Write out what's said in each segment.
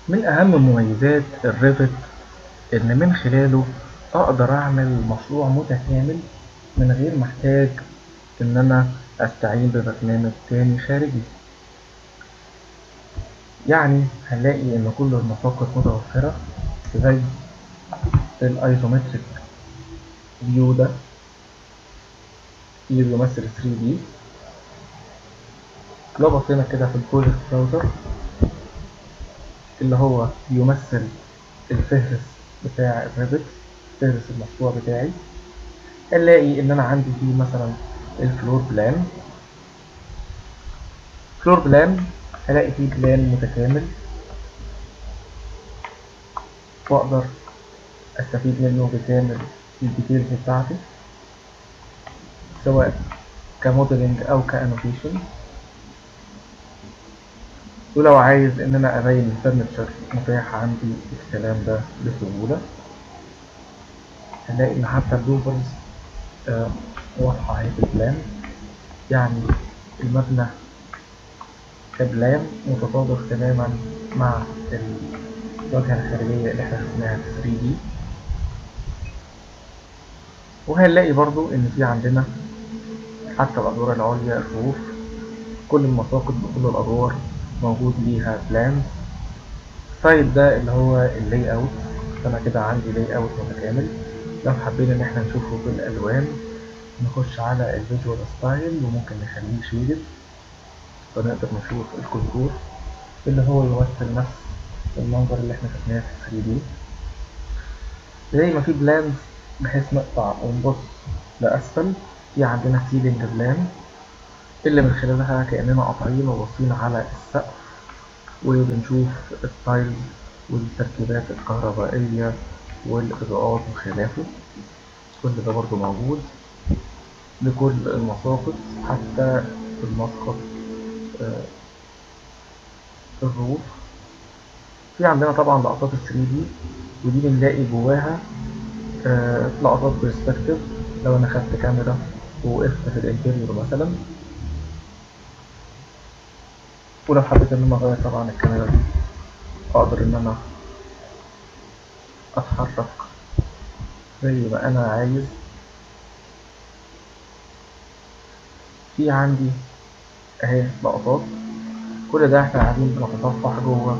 من أهم مميزات الريفت إن من خلاله أقدر أعمل مشروع متكامل من غير ما أحتاج إن أنا أستعين ببرنامج تاني خارجي يعني هنلاقي إن كل المساقط متوفرة زي الأيزومتريك فيو ده اللي بيمثل 3D لو بصينا كده في البروجكت براوزر اللي هو بيمثل الفهرس بتاع الريفت فهرس المشروع بتاعي هنلاقي ان انا عندي فيه مثلا الفلور بلان فلور بلان هلاقي فيه بلان متكامل واقدر استفيد منه بكامل الديتيلز بتاعتي سواء كموديلنج او كانوتيشن ولو عايز ان انا ابين الفرنتشر متاح عندي الكلام ده بسهولة هنلاقي ان حتى اللوفرز آه واضحة اهي في البلان يعني المبنى كبلان متطابق تماما مع الواجهة الخارجية اللي احنا شفناها في 3D وهنلاقي برضو ان في عندنا حتى الادوار العليا الروف كل المساقط بكل الادوار موجود ليها بلان سايد ده اللي هو اللاي اوت فانا كده عندي لاي اوت متكامل لو حبينا ان احنا نشوفه بالالوان نخش على الفيجوال ستايل وممكن نخليه شيدد فنقدر نشوف الكونتور اللي هو يمثل نفس المنظر اللي احنا شفناه في 3D زي ما في بلانز بحيث نقطع ونبص لأسفل في عندنا سيلينج بلان اللي من خلالها كأننا قاطعين وباصين على السقف وبنشوف التايلز والتركيبات الكهربائية والإضاءات وخلافه كل ده برضو موجود لكل المساقط حتى المسقط آه الروف في عندنا طبعا لقطات ال 3D ودي بنلاقي جواها آه لقطات برسبكتيف لو انا خدت كاميرا ووقفت في الانتيريور مثلا ولو حبيت ان انا اغير طبعا الكاميرا دي اقدر ان انا اتحرك زي ما انا عايز في عندي اهي لقطات كل ده احنا قاعدين بنتصفح جوه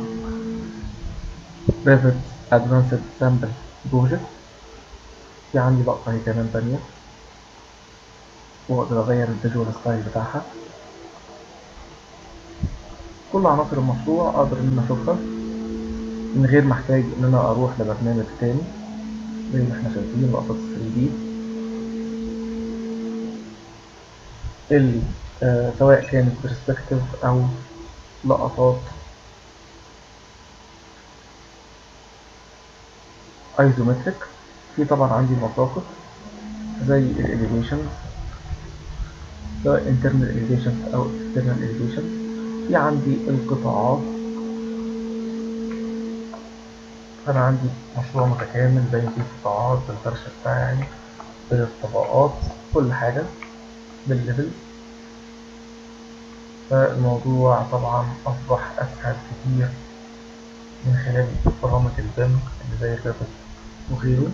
ريفت ادفانسد سامبل بروجكت في عندي لقطة هي كمان تانية واقدر اغير الفيجوال ستايل بتاعها كل عناصر المشروع اقدر ان انا اشوفها من غير ما احتاج ان انا اروح لبرنامج تاني زي ما احنا شايفين لقطات 3D اللي آه سواء كانت برسبكتيف او لقطات ايزومتريك في طبعا عندي مساقط زي الاليفيشنز سواء internal elevations او external elevations في عندي القطاعات انا عندي مشروع متكامل باين فيه قطاعات بالفرش بتاعي بالطبقات كل حاجة بالليفل فالموضوع طبعا أصبح أسهل كتير من خلال برامج البيم اللي زي الريفت وغيره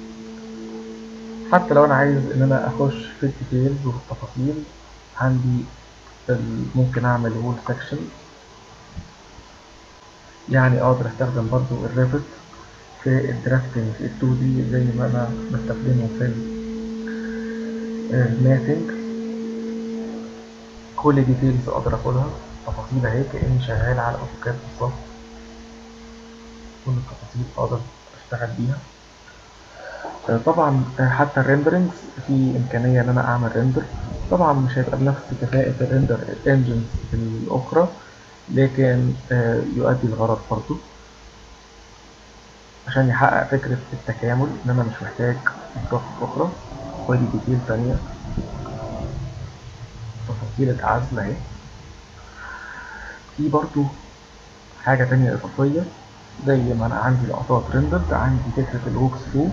حتى لو أنا عايز إن أنا أخش في الديتيلز والتفاصيل عندي ممكن أعمل وول سكشن يعني أقدر أستخدم برضو الريفت في الدرافتنج ال 2 دي زي ما أنا بستخدمه في الماتنج كل ديتيلز أقدر أخدها تفاصيل أهي كأني شغال على أوتوكاد بالظبط كل التفاصيل أقدر أشتغل بيها طبعا حتى الريندرنجز في إمكانية إن أنا أعمل ريندر طبعا مش هيبقى بنفس كفاءة الريندر انجنز الأخرى لكن يؤدي الغرض برضه عشان يحقق فكرة التكامل إن أنا مش محتاج إضافة أخرى ودي ديتيل تانية تفاصيل العزل أهي في برضو حاجة تانية إضافية زي ما أنا عندي لقطات ريندرد عندي فكرة الووك ثرو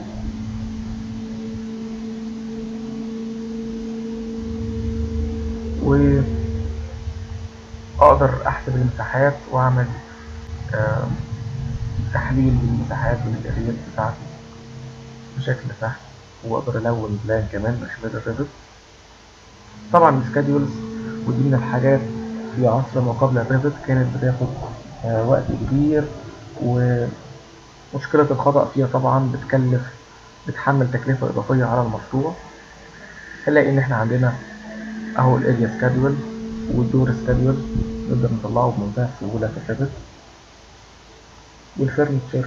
وأقدر أحسب المساحات وأعمل تحليل للمساحات والاريات بتاعتي بشكل سهل واقدر الون بلان كمان من خلال الريفت طبعا السكادولز ودي من الحاجات في عصر ما قبل الريفت كانت بتاخد آه، وقت كبير ومشكلة الخطأ فيها طبعا بتكلف بتحمل تكلفة إضافية على المشروع هنلاقي إن إحنا عندنا أهو الأريا سكادول والدور سكادول نقدر نطلعه بمنتهى السهولة في الريفت والفرنتشر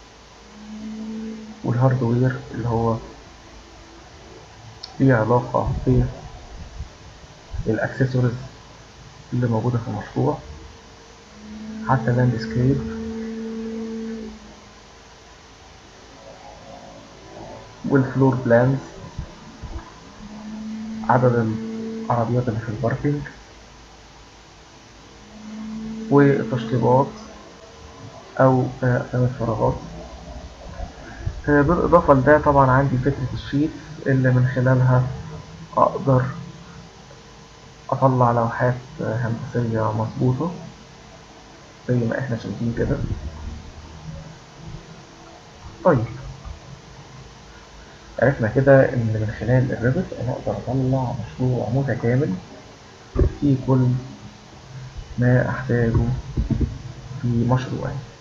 والهاردوير اللي هو ليه علاقة بالأكسسوارز اللي موجودة في المشروع حتى لاندسكيب والفلور بلانز عدد العربيات اللي في الباركينج والتشطيبات أو أسامي الفراغات آه، بالإضافة لده طبعا عندي فكرة الشيت اللي من خلالها أقدر أطلع لوحات آه، هندسية مظبوطة زي ما احنا شايفين كده طيب عرفنا كده ان من خلال الريفت انا اقدر اطلع مشروع متكامل في كل ما احتاجه في مشروعي